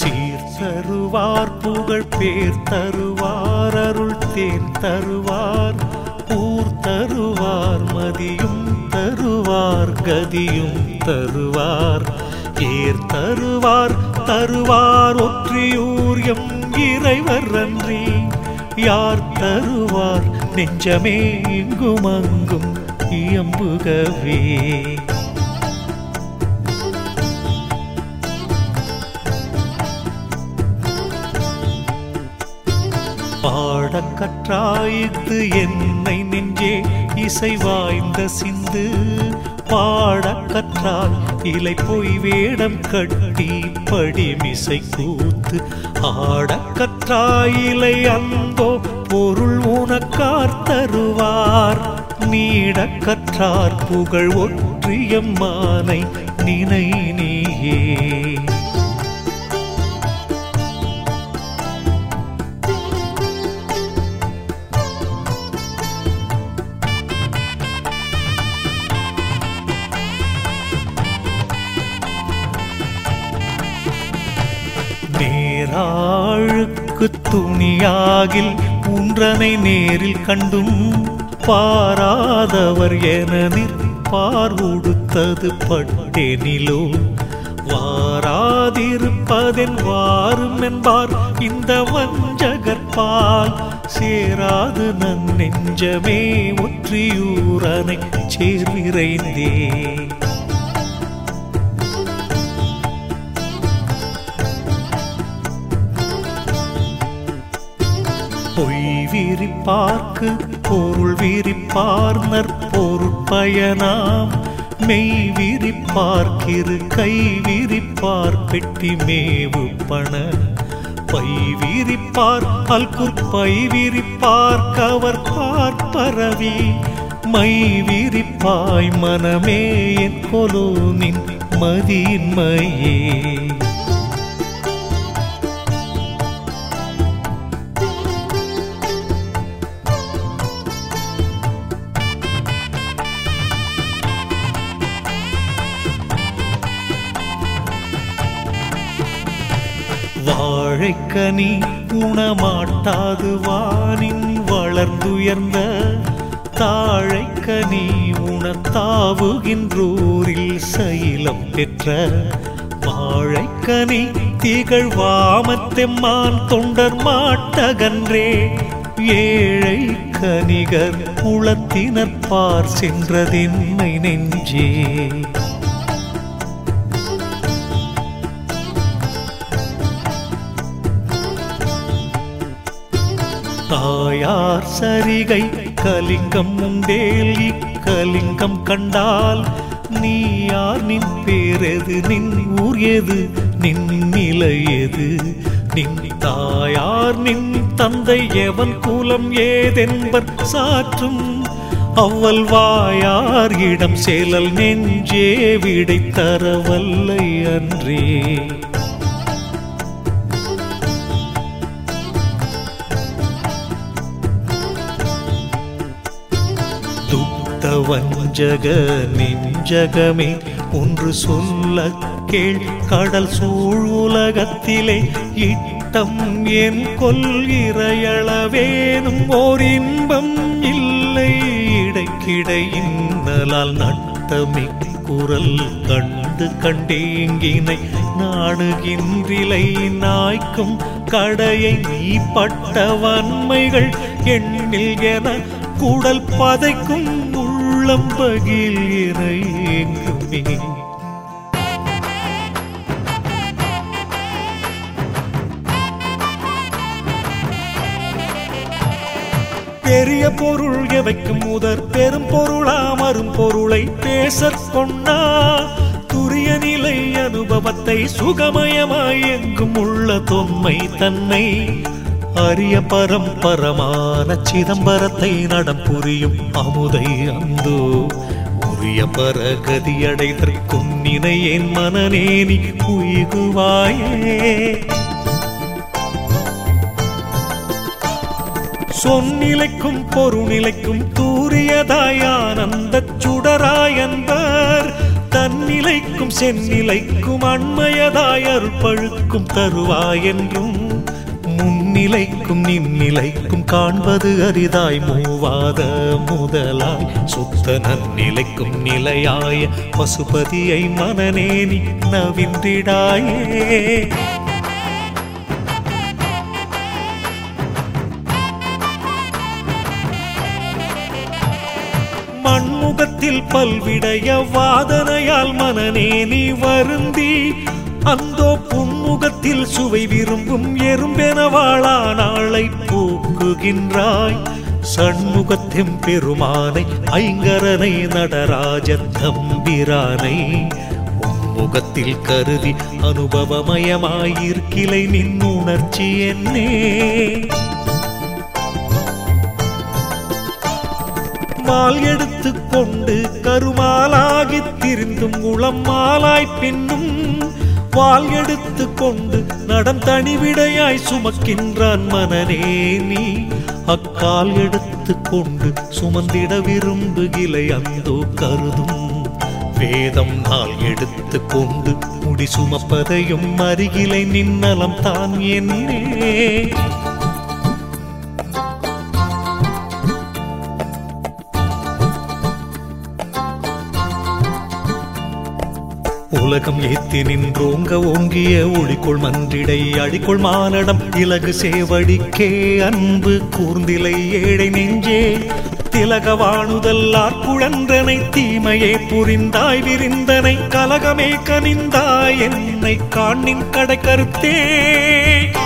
சீர் தருவார் புகழ் பேர் தருவார் அருள் தேன் தருவார் ஊர் தருவார் மதியும் தருவார் கதியும் தருவார் ஏர் தருவார் தருவார் ஒற்றியூர் எம் இறைவர் அன்றி யார் தருவார் நெஞ்சமே இங்கும் அங்கும் இயம்புகவே பாடக் கற்றாய்த்து என்னை நெஞ்சே இசை வாய்ந்த சிந்து பாடக் கற்றால் இலை பொய் வேடம் கட்டி படிமிசை கூத்து ஆடக் கற்றாயிலை அந்தோ பொருள் உனக்கார் தருவார் நீடக் கற்றார் புகழ் ஒற்றியம்மானை நினை நீயே நேராழுக்கு துணியாகில் உன்றனை நேரில் கண்டும் பாராதவர் என நிற்பார் உடுத்தது பட்டேனிலோ வாராதிருப்பதென் வாரும் என்பார் இந்த வஞ்சகற்பால் சேராது நன் நெஞ்சமே ஒற்றியூரனை சேர்விரைந்தே பொய் விரிப்பார்க்கு பொருள் விரிப்பார் நற்பொருட்பயனாம் மெய் விரிப்பார்க்கிரு கை விரிப்பார் பெட்டி மேவு பண பை விரிப்பார் அல்குற்பை விரிப்பார் கவர் பார்ப்பரவி மை விரிப்பாய் மனமே என் கொலோ நின் மதியின்மையே வாழைக்கனி உணமாட்டாது வானின் வளர்ந்துயர்ந்த தாழைக்கனி உணத்தாவுகின்றோரில் சைலம் பெற்ற வாழைக்கனி திகழ் வாமத்தெம்மான் தொண்டர் மாட்டகன்றே ஏழை கனிகர் குளத்தினர் பார் சென்றதென்னை நெஞ்சே தாயார் சரிகை கலிங்கம் உண்டேல் இக்கலிங்கம் கண்டால் நீ யார் நின் பேரெது நின் ஊர் எது நின் நிலை எது நின் தாயார் நின் தந்தை எவன் குலம் ஏதென்பர் சாற்றும் அவ்வல் வாயார் இடம் சேலல் நெஞ்சே விடை தரவல்லை அன்றே துத்த வஞ்சக நெஞ்சகமே ஒன்று சொல்ல கேள் கடல் சூழ் உலகத்திலே இட்டம் என் கொள்கிறையளவேனும் ஓர் இன்பம் இல்லை இடைக்கிடை இன்னலால் நட்டமி குரல் கண்டு கண்டேங்கினை நாடுகின்றிலை நாய்க்கும் கடையை நீ பட்ட வன்மைகள் எண்ணில் என குடல் பதைக்கும் உள்ளம்பகில் என ஏங்குமே பெரிய பொருள் எவைக்கும் முதற் பெரும் பொருளாமரும் பொருளை பேசற் கொண்டா துரிய நிலை அனுபவத்தை சுகமயமாய் எங்கும் உள்ள தொன்மை தன்னை அரிய பரம்பரமான சிதம்பரத்தை நடம் புரியும் அமுதை அந்தோ உரிய பரகதியடைதற்கும் நினையேன் மனநேனி உயிகுவாயே சொன்னிலைக்கும் பொருநிலைக்கும் தூரியதாய் ஆனந்தச் சுடராய் அன்பர் தன்னிலைக்கும் செந்நிலைக்கும் அண்மையதாய் அருள்பழுக்கும் தருவாய் என்றும் முன்னிலைக்கும் நின்னிலைக்கும் காண்பது அரிதாய் மூவாத முதலாய் சுத்த நன்னிலைக்கும் நிலையாய பசுபதியை மனநேனி நவின்றிடாயே மண்முகத்தில் பல்விடைய வாதனையால் மனநே நீ வருந்தி அந்தோ புன்முகத்தில் சுவை விரும்பும் எறும்பெனவாளா நாளை போக்குகின்றாய் சண்முகத்தெம் பெருமானை ஐங்கரனை நடராஜ தம்பிரானை முகத்தில் கருதி அனுபவமயமாயிருக்கிலை நின் உணர்ச்சி என்னே மால் எடுத்து கொண்டு கருமாலாகித் திரிந்தும் உளம் மாலாய் பின்னும் வால் எடுத்து கொண்டு நடம் தனிவிடையாய் சுமக்கின்றான் மனநே நீ அக்கால் எடுத்து கொண்டு சுமந்திட விரும்புகிலை அந்தோ கருதும் வேதம் நாள் எடுத்து கொண்டு முடி சுமப்பதையும் அருகிலை நின்னலம் தான் என்னே உலகம் ஏத்தி நின்றோங்க ஓங்கிய ஒளிக்குள் மன்றிடை அடிக்குள் மானடம் இலகு சேவடிக்கே அன்பு கூர்ந்திலை ஏழை நெஞ்சே திலகவாணுதல்லார் குழன்றனை தீமையே புரிந்தாய் விரிந்தனை கலகமே கனிந்தாய் என்னை காணின் கடை கருத்தே